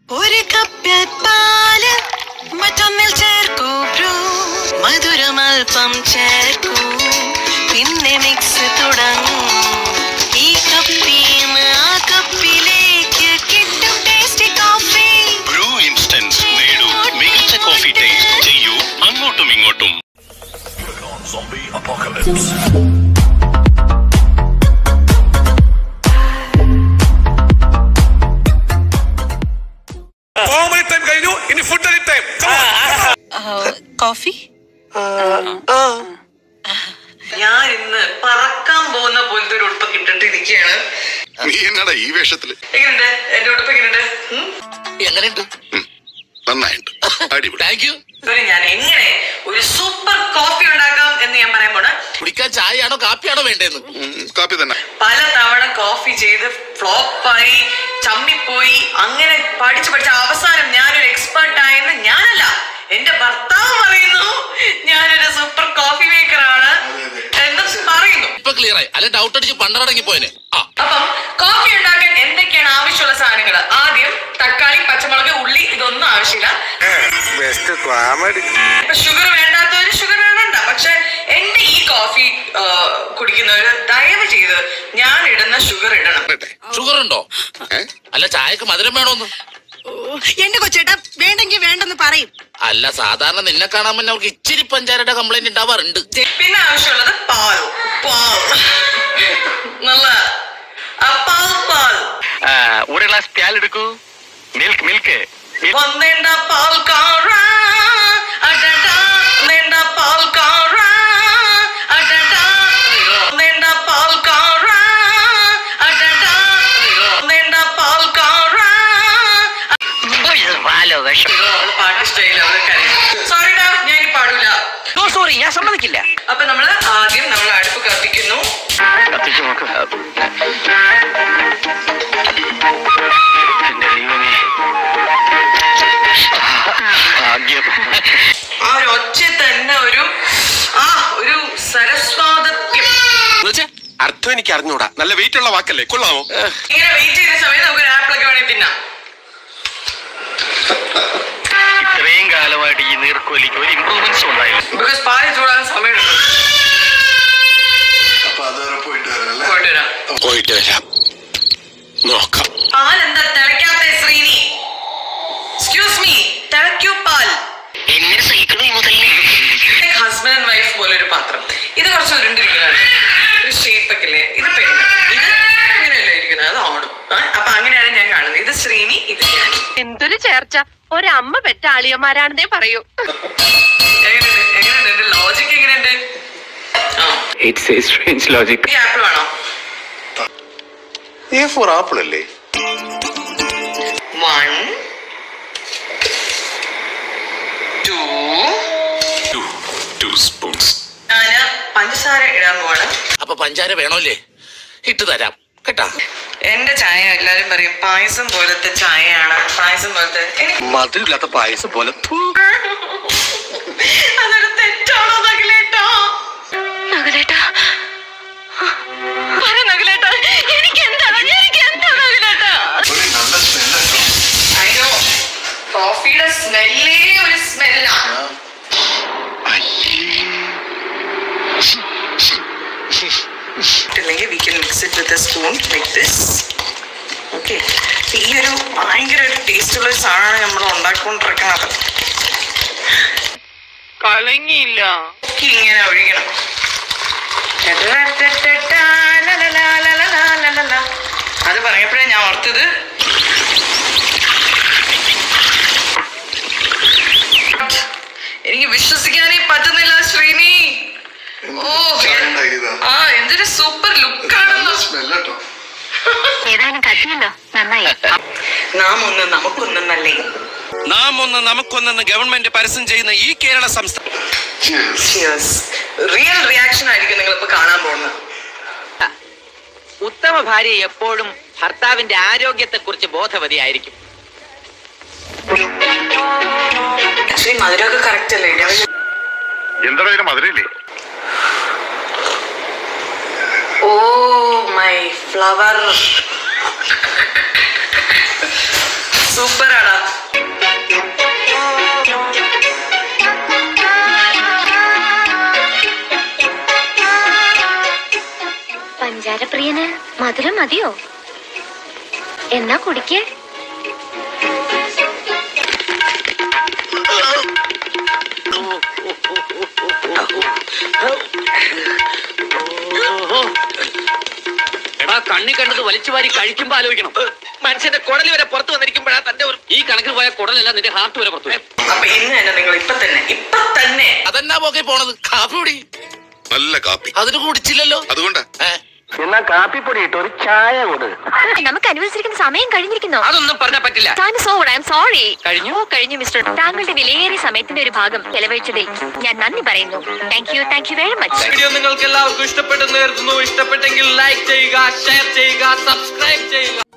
ഒരു കപ്പ് പാല് മറ്റൊന്നിൽ ചേർക്കൂ ബ്രൂ മധുരം അല്പം ചേർക്കൂ പിന്നെ മിക്സ് തുടങ്ങും ഈ കപ്പീന്ന് ആ കപ്പിലേക്ക് കിട്ടും ടേസ്റ്റി കോഫി ബ്രൂ ഇൻസ്റ്റൻസ് നേടൂ മികച്ച കോഫി ടേസ്റ്റ് ചെയ്യൂ അങ്ങോട്ടും ഇങ്ങോട്ടും Zombie apocalypse. കോമഡി ടൈം കഴിഞ്ഞു ഇനി ഫുഡ് ടൈം കോഫി ഞാൻ ഇന്ന് പറക്കാൻ പോകുന്ന പോലത്തെ ഒരു ഉടുപ്പൊക്കെ ഇട്ടിട്ടിരിക്കുകയാണ് നീ എന്നടാ ഈ വേഷത്തില് എങ്ങനെയുണ്ട് എന്റെ ഉടുപ്പ് എങ്ങനെയുണ്ട് ഉം? എങ്ങനെയുണ്ട് നന്നായിട്ടുണ്ട് അടിപൊളി താങ്ക് യു ഒരു ഞാൻ എങ്ങനെ ഒരു സൂപ്പർ കോഫി ഉണ്ടാക്കാം എന്ന് ഞാൻ പറയാൻ പോണ കുടിക്കാൻ ചായയാണോ കാപ്പിയാണോ വേണ്ടതെന്ന് ഉം, കാപ്പി തന്നെ പല തവണ കോഫി ചെയ്ത് ഫ്ലോപ്പായി ചമ്മിപ്പോയി അങ്ങനെ പഠിച്ച് പഠിച്ച അവസാനം ഞാനൊരു എക്സ്പേർട്ട് ആയെന്ന് ഞാനല്ല എന്റെ ഭർത്താവ് പറയുന്നു ഞാനൊരു സൂപ്പർ കോഫി മേക്കർ ആണ് എന്ന് പറയുന്നു ഇപ്പൊ ക്ലിയർ ആയി അല്ലെ ഡൗട്ട് അടിച്ച് പണ്ടടങ്ങി പോയനെ ആ അപ്പം കോഫി ഉണ്ടാക്കാൻ എന്തൊക്കെയാണ് ആവശ്യമുള്ള സാധനങ്ങൾ ആദ്യം തക്കാളി പച്ചമുളക് ഉള്ളി ഇതൊന്നും ആവശ്യമില്ല ബെസ്റ്റ് കോമഡി ഇപ്പൊ ഷുഗർ വേണ്ടാത്തവര് ഷുഗർ വേണ്ട പക്ഷെ എന്റെ ഈ കോഫി ആ, കുടിക്കുന്നവര് ദയവ് ചെയ്ത് ഞാൻ ഇടുന്ന ഷുഗർ ഇടണം ഷുഗർ ഉണ്ടോ ഏ? അല്ല ചായക്ക് മധുരം വേണോന്ന് എന്റെ കൊച്ചേട്ടാ വേണ്ടെങ്കിൽ വേണ്ടെന്ന് പറയും അല്ല സാധാരണ നിന്നെ കാണാൻ മുന്നേ അവർക്ക് ഇച്ചിരി പഞ്ചാരയുടെ കംപ്ലൈന്റ് ഉണ്ടാവാറുണ്ട് പിന്നെ ആവശ്യമുള്ളത് പാൽ പാൽ നല്ല ആ, പാൽ പാൽ ഒരു ഗ്ലാസ് പാൽ എടുക്കൂ മിൽക്ക് മിൽക്ക് വന്നേണ്ട പാൽ കാറാ അടടാ വന്നേണ്ട പാൽ കാറാ അടടാ വന്നേണ്ട പാൽ കാറാ അടടാ വന്നേണ്ട പാൽ കാറാ അവള് പാട്ട് ഇഷ്ടമായില്ല അവള് കരയും സോറിടാ ഞാൻ ഇനി പാടില്ല സോറി ഞാൻ സമ്മതിക്കില്ല അപ്പൊ നമ്മള് ആദ്യം നമ്മൾ അടുപ്പ് കത്തിക്കുന്നു കത്തിച്ചു നോക്ക് എന്റെ ദൈവമേ ഭാഗ്യം ആ ഒരു ഒച്ച തന്നെ ഒരു ആ ഒരു സരസ്വാദത്യം എന്നുവെച്ചാ അർത്ഥം എനിക്ക് അറിഞ്ഞൂടാ നല്ല വെയിറ്റ് ഉള്ള വാക്കല്ലേ കൊള്ളാമോ ഇങ്ങനെ വെയിറ്റ് ചെയ്യുന്ന സമയത്ത് നമുക്ക് ഒരു ആപ്പിളൊക്കെ വേണമെങ്കിൽ തിന്നാം ഇത്രയും കാലമായിട്ട് ഈ നീർക്കോലിക്ക് ഒരു ഇമ്പ്രൂവ്മെന്റ്സ് ഉണ്ടായില്ല ബിക്കോസ് പാല് ചൂടാൻ സമയമെടുക്കും അപ്പൊ അതുവരെ പോയിട്ട് വരാം പോയിട്ട് വരാം പോയിട്ട് വരാം നോക്കാം പാൽ എന്താ തിളയ്ക്കാത്ത ശ്രീനി എക്സ്ക്യൂസ് മീ തിളയ്ക്കൂ പാൽ ഹസ്ബൻഡ് ആൻഡ് വൈഫ് പോലെ ഒരു പാത്രം ഇത് കുറച്ച് ഉരുണ്ടിരിക്കുന്നതാണ് ഒരു ഷേപ്പ് ഒക്കെ ഇല്ലേ ഇത് പെണ്ണ് ഇത് ഇങ്ങനെയല്ലേ ഇരിക്കുന്നത് അത് ഓടും ആ, അപ്പൊ അങ്ങനെയാണ് ഞാൻ കാണുന്നത് ഇത് ശ്രീനി ഇത് ഞാൻ എന്തൊരു ചേർച്ച ഒരമ്മ പെറ്റ ആളിയന്മാരാണെന്നേ പറയൂ എങ്ങനെയുണ്ട് എങ്ങനെയുണ്ട് എന്റെ ലോജിക് എങ്ങനെയുണ്ട് ആ ഇറ്റ്സ് എ സ്ട്രേഞ്ച് ലോജിക് ഈ ആപ്പിൾ വേണോ എ ഫോർ ആപ്പിൾ അല്ലേ വൺ ടു ടു സ്പൂൺസ് ഞാന് പഞ്ചസാര ഇടാൻ പോവാണ് അപ്പൊ പഞ്ചാര വേണോല്ലേ ഇട്ട് തരാം കേട്ടാ എന്റെ ചായ എല്ലാരും പറയും പായസം പോലത്തെ ചായയാണ് പായസം പോലത്തെ എനിക്ക് മധുരമില്ലാത്ത പായസം പോലെ അതൊരു തെറ്റാണോ നഗലേട്ടാ നഗലേട്ടാ പറ നഗലേട്ടാ എനിക്ക് എന്താണ് എനിക്ക് എന്താ നഗലേട്ടാ അയ്യോ കോഫിയുടെ സ്മെല്ലേ ഒരു സ്മെല്ലാണ് ഇല്ലെങ്കിൽ we can mix it with spoon like this okay ഈ ഒരു ഭയങ്കര ഒരു ടേസ്റ്റ് ഉള്ള ഒരു സാധനമാണ് നമ്മൾ ഉണ്ടാക്കിക്കൊണ്ടിരിക്കുന്നത് കലങ്ങിയില്ല ഒക്കെ ഇങ്ങനെ ഒഴിക്കണം അത് പറഞ്ഞപ്പോഴേ ഞാൻ ഓർത്തത് എനിക്ക് വിശ്വസിക്കാനേ പറ്റുന്നില്ല ശ്രീനി ഓ ആ എന്തൊരു സൂപ്പർ ലുക്കാണെന്നോ സ്മെല്ലോ ഏതായാലും കത്തിയല്ലോ നന്നായി നാം ഒന്ന് നമുക്കൊന്നല്ലേ നാം ഒന്ന് നമുക്കൊന്നെന്ന് ഗവൺമെന്റ് പരസ്യം ചെയ്യുന്ന ഈ കേരള സംസ്ഥാനം റിയൽ റിയാക്ഷൻ ആയിരിക്കും നിങ്ങൾ ഇപ്പൊ കാണാൻ പോകുന്നത് ഉത്തമ ഭാര്യ എപ്പോഴും ഭർത്താവിന്റെ ആരോഗ്യത്തെക്കുറിച്ച് ബോധവതിയായിരിക്കും ആക്ച്വലി മധുരമൊക്കെ കറക്റ്റ് അല്ലേ ഞാൻ എന്താ പേര് മധുരയില്ലേ ഓ മൈ ഫ്ലവർ സൂപ്പറാടാ പഞ്ചാരപ്രിയന് മധുരം മതിയോ എന്നാ കുടിക്കേ എടാ കണ്ണി കണ്ടത് വലിച്ചു വാരി കഴിക്കുമ്പോ ആലോചിക്കണം മനുഷ്യന്റെ കുടല് വരെ പുറത്തു വന്നിരിക്കുമ്പോഴാ തന്റെ ഒരു ഈ കണക്കിൽ പോയ കുടലല്ല നിന്റെ ഹാർട്ട് വരെ പുറത്തു വരും അപ്പൊ ഇന്ന് തന്നെ നിങ്ങൾ ഇപ്പൊ തന്നെ ഇപ്പൊ തന്നെ അതെന്നാ പോക്കെ പോണത് കാപ്പി കുടി നല്ല കാപ്പി അതിന് കുടിച്ചില്ലല്ലോ അതുകൊണ്ടാ ഏ എന്നാ കാപ്പിപ്പൊടി ഇട്ട് ഒരു ചായ കൊടു നമുക്ക് അനുവദിച്ചിരിക്കുന്ന സമയം കഴിഞ്ഞിരിക്കുന്നു അതൊന്നും പറഞ്ഞാൽ പറ്റില്ല time is over I am sorry കഴിഞ്ഞു? ഓ കഴിഞ്ഞു മിസ്റ്റർ താങ്കളുടെ വിലയേറിയ സമയത്തിന്റെ ഒരു ഭാഗം ചെലവഴിച്ചതിൽ ഞാൻ നന്ദി പറയുന്നു thank you thank you very much video നിങ്ങൾക്ക് എല്ലാവർക്കും ഇഷ്ടപ്പെട്ടെന്ന് കരുതുന്നു ഇഷ്ടപ്പെട്ടെങ്കിൽ ലൈക്ക് ചെയ്യുക ഷെയർ ചെയ്യുക സബ്സ്ക്രൈബ് ചെയ്യുക